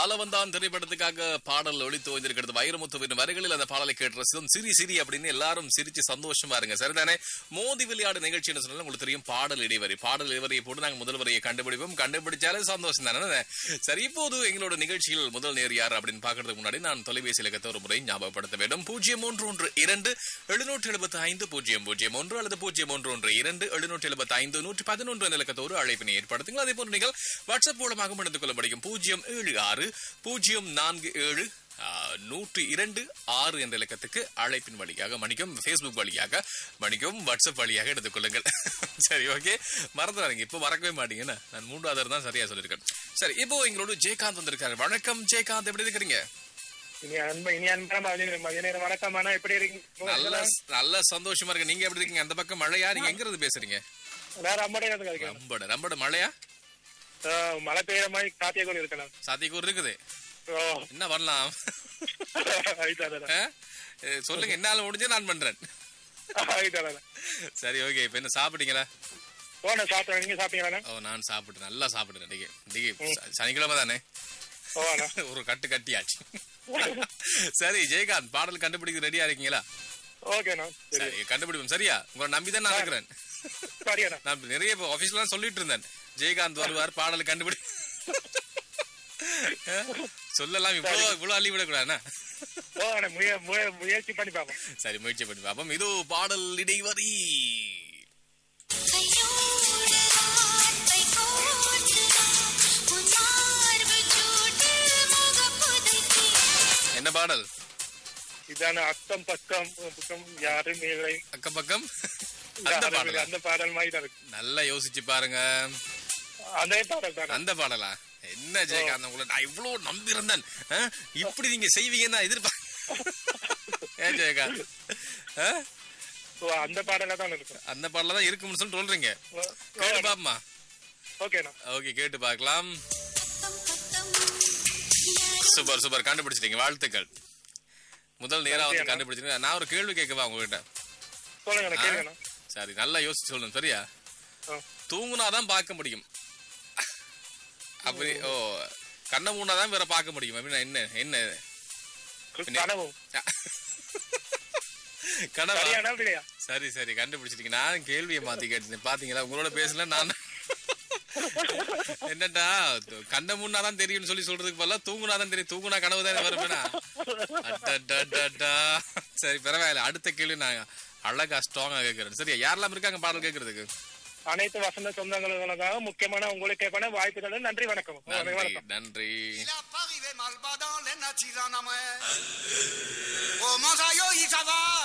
ஆலவந்தான் திரைப்படத்துக்காக பாடல் ஒளித்து வந்திருக்கிறது வைரமுத்துவின் வரிகளில் அந்த பாடலை கேட்டு ரசித்தோம் சிரி சிரி அப்படின்னு எல்லாரும் சிரிச்சு சந்தோஷமா இருங்க சரிதானே மோதி விளையாடு நிகழ்ச்சி என்ன சொன்னாலும் உங்களுக்கு தெரியும் பாடல் இடைவரி பாடல் இடைவரியை போட்டு நாங்க முதல் வரியை கண்டுபிடிப்போம் கண்டுபிடிச்சாலே சந்தோஷம் தானே சரி இப்போது எங்களோட நிகழ்ச்சியில் முதல் நேர் யார் அப்படின்னு பாக்குறதுக்கு முன்னாடி நான் தொலைபேசி இலக்கத்தை ஒரு முறை ஞாபகப்படுத்த வேண்டும் பூஜ்ஜியம் மூன்று ஒன்று இரண்டு எழுநூற்றி எழுபத்தி ஐந்து பூஜ்ஜியம் பூஜ்ஜியம் ஒன்று அல்லது பூஜ்ஜியம் ஒன்று ஒன்று இரண்டு எழுநூற்றி எழுபத்தி ஐந்து நூற்றி பதினொன்று என்ற இலக்கத்தோடு அழைப்பினை ஏற்படுத்துங்கள் அதே போன்று நீங்கள் வாட்ஸ்அப் மூலமாக இணைந்து கொள்ள முடியும் பூஜ்ஜியம் ஏழு ஆறு பூஜ்ஜியம் நான்கு ஏழு நூற்றி இரண்டு ஆறு என்ற இலக்கத்துக்கு அழைப்பின் வழியாக மணிக்கும் ஃபேஸ்புக் வழியாக மணிக்கும் வாட்ஸ்அப் வழியாக எடுத்துக் கொள்ளுங்கள் சரி ஓகே மறந்துடாதீங்க இப்போ மறக்கவே மாட்டீங்கன்னு நான் மூன்றாவது தான் சரியா சொல்லியிருக்கேன் சரி இப்போ எங்களோட ஜெயகாந்த் வந்திருக்காரு வணக்கம் ஜெயகாந்த் எப்படி இருக்கிறீங்க இனி அன்ப இனி அன்பான மதிய மதிய நேரம் வணக்கம் அண்ணா எப்படி இருக்கீங்க நல்ல நல்ல சந்தோஷமா இருக்கு நீங்க எப்படி இருக்கீங்க அந்த பக்கம் மழையா நீங்க எங்க இருந்து பேசுறீங்க வேற அம்மடைய கிடைக்கும் ரம்பட ரம்பட மழையா மழை பெய்யுற மாதிரி காத்திய கூட இருக்கலாம் சாத்தியக்கூர் இருக்குது ஓ என்ன பண்ணலாம் ஆயிட்டாரா ஆ? ஏ, சொல்லுங்க என்னால முடிஞ்சு நான் பண்றேன் ஆயிட்டாரா சரி ஓகே இப்ப என்ன சாப்பிட்டீங்களா போன சாப்பிட்டேன் நீங்க சாப்பிட்டீங்களா ஓ நான் சாப்பிட்டு நல்லா சாப்பிட்டேன் இன்னைக்கு இன்னைக்கு ச- சனிக்கிழமை தானே ஓ அண்ணா ஒரு கட்டு கட்டியாச்சு சரி ஜெயகாந்த் பாடல் கண்டுபிடிக்க ரெடியா இருக்கீங்களா ஓகேண்ணா சரி சரி கண்டுபிடிப்போம் சரியா உங்களை நம்பி தான் நான் இருக்கிறேன் சரி அண்ணா நான் நிறைய ஆபீஸ்ல சொல்லிட்டு இருந்தேன் ஜெயகாந்த் வருவார் பாடல் கண்டுபிடி ஆ? சொல்லலாம் இவ்வளவு இவ்வளவு அள்ளி விடக்கூடாதுண்ணா ஓ அண்ணா முய முய- முயற்சி பண்ணி பார்ப்போம் சரி முயற்சி பண்ணி பார்ப்போம் இது பாடல் இடைவரி கையோடு ஆட்டை கோர்த்து உன் மார்பு சூட்டு முகப்புதைத்தி என்ன பாடல் இதான அக்கம் பக்கம் பக்கம் யாரும் இல்லை அக்கம் பக்கம் அந்த யாரும் பாடலா இல்லை. அந்த பாடல் மாதிரி தான் இருக்கு நல்லா யோசிச்சு பாருங்க அதே பாடல் தானே அந்த பாடலா என்ன ஜெயகாந்த் உங்களை நான் இவ்வளவு நம்பி இருந்தேன் ஆ? இப்படி நீங்க செய்வீங்கன்னு நான் எதிர்பார்க்க ஏன் ஜெயகாந்த் ஆ? ஓ அந்த பாடல தான் இருக்கு அந்த பாடல தான் இருக்கும்னு சொல்லி சொல்றீங்க ஓ, ஓ கேட்டு அண்ணா. பாப்பமா ஓகேண்ணா ஓகே கேட்டு பார்க்கலாம் சூப்பர் சூப்பர் கண்டுபிடிச்சிட்டீங்க வாழ்த்துக்கள் முதல் நேரா வந்து நன்றி அண்ணா. கண்டுபிடிச்சிருங்க நான் ஒரு கேள்வி கேட்கவா உங்ககிட்ட சொல்லுங்கண்ணா ஆ? கேளுங்கண்ணா சரி நல்லா யோசிச்சு சொல்லணும் சரியா ஆ. தூங்குனாதான் பார்க்க முடியும் அப்படி ஓ கண்ணை மூணாதான் வேற பார்க்க முடியும் அப்படின்னா என்ன என்ன கனவு கனவா சரியாண்ணா இல்லையா சரி சரி கண்டுபிடிச்சிட்டீங்க நான் கேள்வியை மாத்தி கேட்டேன் பாத்தீங்களா உங்களோட பேசல நான் என்னடா கண்ண முன்னாதான் தெரியும்னு சொல்லி சொல்றதுக்கு பதிலா தூங்குனாதான் தெரியும் தூங்குனா கனவு தானே வருவேனா அடடடடா. சரி பரவாயில்ல அடுத்த கேள்வி நான் அழகா ஸ்ட்ராங்கா கேட்கறேன் சரியா யாரெல்லாம் இருக்காங்க பாடல் கேட்கறதுக்கு அனைத்து வசந்த சொந்தங்களுக்காக முக்கியமான உங்களுக்கு கேட்பான வாய்ப்பு தந்தது நன்றி வணக்கம் நன்றி வணக்கம் நன்றி Il a pas arrivé mal bas dans les natis en amère.